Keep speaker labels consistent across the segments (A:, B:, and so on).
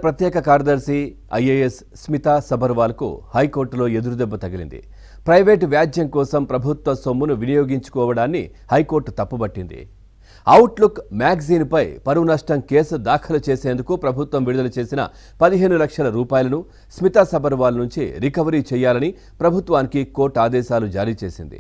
A: ప్రత్యేక కార్యదర్శి ఐఏఎస్ స్మితా సబర్వాల్కు హైకోర్టులో ఎదురుదెబ్బ తగిలింది ప్రైవేటు వ్యాజ్యం కోసం ప్రభుత్వ సొమ్మును వినియోగించుకోవడాన్ని హైకోర్టు తప్పుబట్టింది అవుట్లుక్ మ్యాగజీన్పై పరువు నష్టం కేసు దాఖలు చేసేందుకు ప్రభుత్వం విడుదల చేసిన పదిహేను లక్షల రూపాయలను స్మితా సబర్వాల్ నుంచి రికవరీ చేయాలని ప్రభుత్వానికి కోర్టు ఆదేశాలు జారీ చేసింది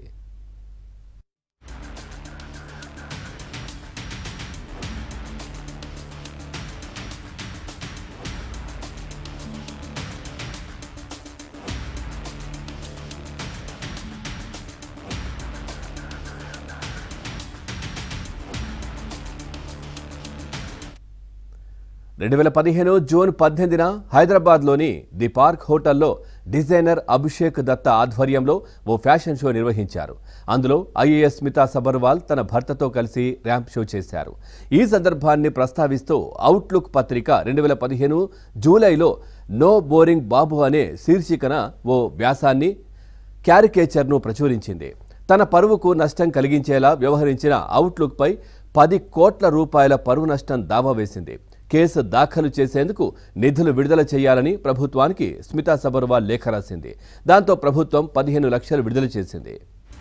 A: రెండు వేల పదిహేను జూన్ పద్దెనిమిదిన హైదరాబాద్లోని ది పార్క్ హోటల్లో డిజైనర్ అభిషేక్ దత్త ఆధ్వర్యంలో ఓ ఫ్యాషన్ షో నిర్వహించారు అందులో ఐఏఎస్ స్మితా సబర్వాల్ తన భర్తతో కలిసి ర్యాంప్ షో చేశారు ఈ సందర్భాన్ని ప్రస్తావిస్తూ అవుట్లుక్ పత్రిక రెండు వేల పదిహేను జూలైలో నో బోరింగ్ బాబు అనే శీర్షికన ఓ వ్యాసాన్ని క్యారికేచర్ను ప్రచురించింది తన పరువుకు నష్టం కలిగించేలా వ్యవహరించిన అవుట్లుక్పై పది కోట్ల రూపాయల పరువు నష్టం దావా వేసింది కేసు దాఖలు చేసేందుకు నిధులు విడుదల చేయాలని ప్రభుత్వానికి స్మితా సబర్వాల్ లేఖ రాసింది దాంతో ప్రభుత్వం పదిహేను లక్షలు విడుదల చేసింది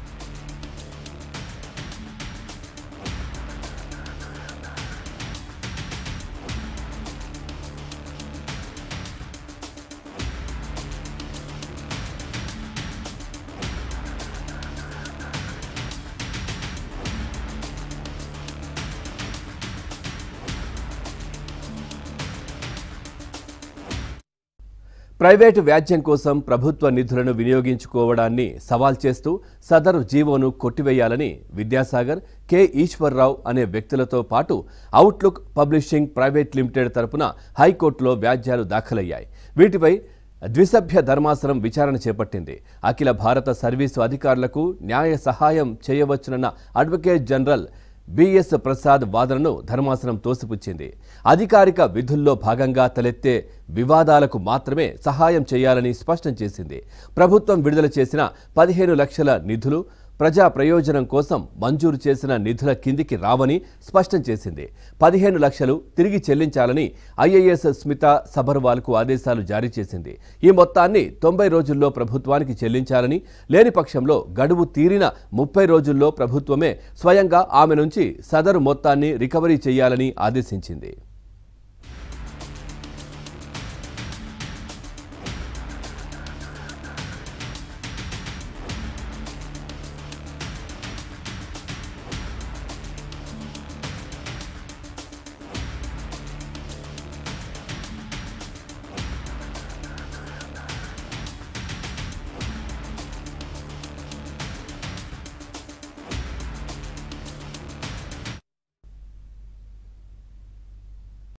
A: ప్రైవేటు వ్యాజ్యం కోసం ప్రభుత్వ నిధులను వినియోగించుకోవడాన్ని సవాల్ చేస్తూ సదరు జీవోను కొట్టివేయాలని విద్యాసాగర్ కె ఈశ్వర్రావు అనే వ్యక్తులతో పాటు అవుట్లుక్ పబ్లిషింగ్ ప్రైవేట్ లిమిటెడ్ తరపున హైకోర్టులో వ్యాజ్యాలు దాఖలయ్యాయి వీటిపై ద్విసభ్య ధర్మాసనం విచారణ చేపట్టింది అఖిల భారత సర్వీసు అధికారులకు న్యాయ సహాయం చేయవచ్చునన్న అడ్వకేట్ జనరల్ బిఎస్ ప్రసాద్ వాదనను ధర్మాసనం తోసిపుచ్చింది అధికారిక విధుల్లో భాగంగా తలెత్తే వివాదాలకు మాత్రమే సహాయం చేయాలని స్పష్టం చేసింది ప్రభుత్వం విడుదల చేసిన పదిహేను లక్షల నిధులు ప్రజా ప్రయోజనం కోసం మంజూరు చేసిన నిధుల కిందికి రావని స్పష్టం చేసింది పదిహేను లక్షలు తిరిగి చెల్లించాలని ఐఏఎస్ స్మిత సబర్వాల్కు ఆదేశాలు జారీ చేసింది ఈ మొత్తాన్ని తొంభై రోజుల్లో ప్రభుత్వానికి చెల్లించాలని లేని పక్షంలో గడువు తీరిన ముప్పై రోజుల్లో ప్రభుత్వమే స్వయంగా ఆమె నుంచి సదరు మొత్తాన్ని రికవరీ చేయాలని ఆదేశించింది